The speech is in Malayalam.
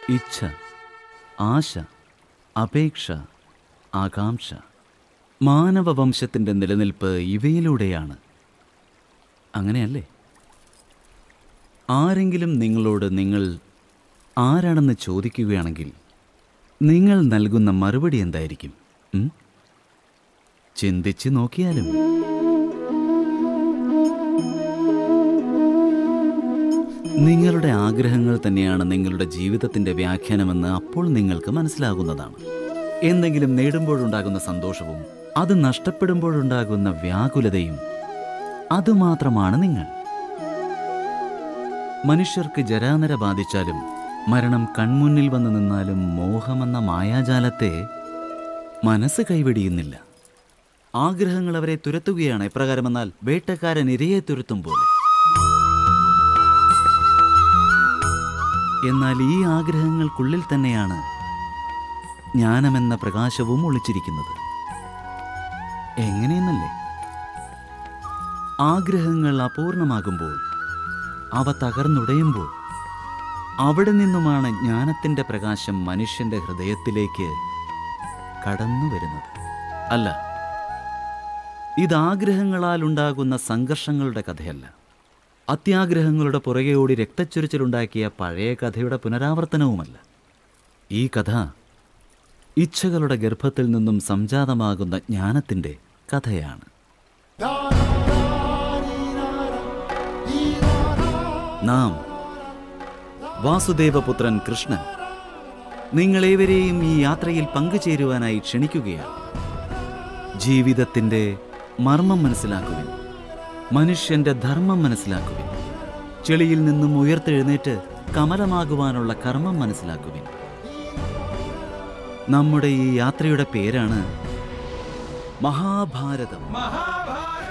ഇച്ഛ ആശ അപേക്ഷ ആകാംക്ഷ മാനവവംശത്തിൻ്റെ നിലനിൽപ്പ് ഇവയിലൂടെയാണ് അങ്ങനെയല്ലേ ആരെങ്കിലും നിങ്ങളോട് നിങ്ങൾ ആരാണെന്ന് ചോദിക്കുകയാണെങ്കിൽ നിങ്ങൾ നൽകുന്ന മറുപടി എന്തായിരിക്കും ഉം? ചിന്തിച്ച് നോക്കിയാലും നിങ്ങളുടെ ആഗ്രഹങ്ങൾ തന്നെയാണ് നിങ്ങളുടെ ജീവിതത്തിന്റെ വ്യാഖ്യാനമെന്ന് അപ്പോൾ നിങ്ങൾക്ക് മനസ്സിലാകുന്നതാണ് എന്തെങ്കിലും നേടുമ്പോഴുണ്ടാകുന്ന സന്തോഷവും അത് നഷ്ടപ്പെടുമ്പോഴുണ്ടാകുന്ന വ്യാകുലതയും അതുമാത്രമാണ് നിങ്ങൾ മനുഷ്യർക്ക് ജരാനര ബാധിച്ചാലും മരണം കൺമുന്നിൽ വന്നു നിന്നാലും മോഹമെന്ന മായാജാലത്തെ മനസ്സ് കൈവെടിയുന്നില്ല ആഗ്രഹങ്ങൾ അവരെ തുരത്തുകയാണ് എപ്രകാരമെന്നാൽ വേട്ടക്കാരൻ ഇരയെ തുരത്തും പോലെ എന്നാൽ ഈ ആഗ്രഹങ്ങൾക്കുള്ളിൽ തന്നെയാണ് ജ്ഞാനമെന്ന പ്രകാശവും ഒളിച്ചിരിക്കുന്നത് എങ്ങനെയെന്നല്ലേ ആഗ്രഹങ്ങൾ അപൂർണമാകുമ്പോൾ അവ തകർന്നുടയുമ്പോൾ അവിടെ നിന്നുമാണ് ജ്ഞാനത്തിൻ്റെ പ്രകാശം മനുഷ്യന്റെ ഹൃദയത്തിലേക്ക് കടന്നു വരുന്നത് അല്ല ഇത് ആഗ്രഹങ്ങളാൽ ഉണ്ടാകുന്ന സംഘർഷങ്ങളുടെ കഥയല്ല അത്യാഗ്രഹങ്ങളുടെ പുറകെ ഓടി രക്തച്ചൊരിച്ചിലുണ്ടാക്കിയ പഴയ കഥയുടെ പുനരാവർത്തനവുമല്ല ഈ കഥ ഇച്ഛകളുടെ ഗർഭത്തിൽ നിന്നും സംജാതമാകുന്ന ജ്ഞാനത്തിൻ്റെ കഥയാണ് നാം വാസുദേവപുത്രൻ കൃഷ്ണൻ നിങ്ങളേവരെയും ഈ യാത്രയിൽ പങ്കുചേരുവാനായി ക്ഷണിക്കുകയാണ് ജീവിതത്തിൻ്റെ മർമ്മം മനസ്സിലാക്കുവിൻ മനുഷ്യന്റെ ധർമ്മം മനസ്സിലാക്കുവിൻ ചെളിയിൽ നിന്നും ഉയർത്തെഴുന്നേറ്റ് കമലമാകുവാനുള്ള കർമ്മം മനസ്സിലാക്കുവിൻ നമ്മുടെ ഈ യാത്രയുടെ പേരാണ് മഹാഭാരതം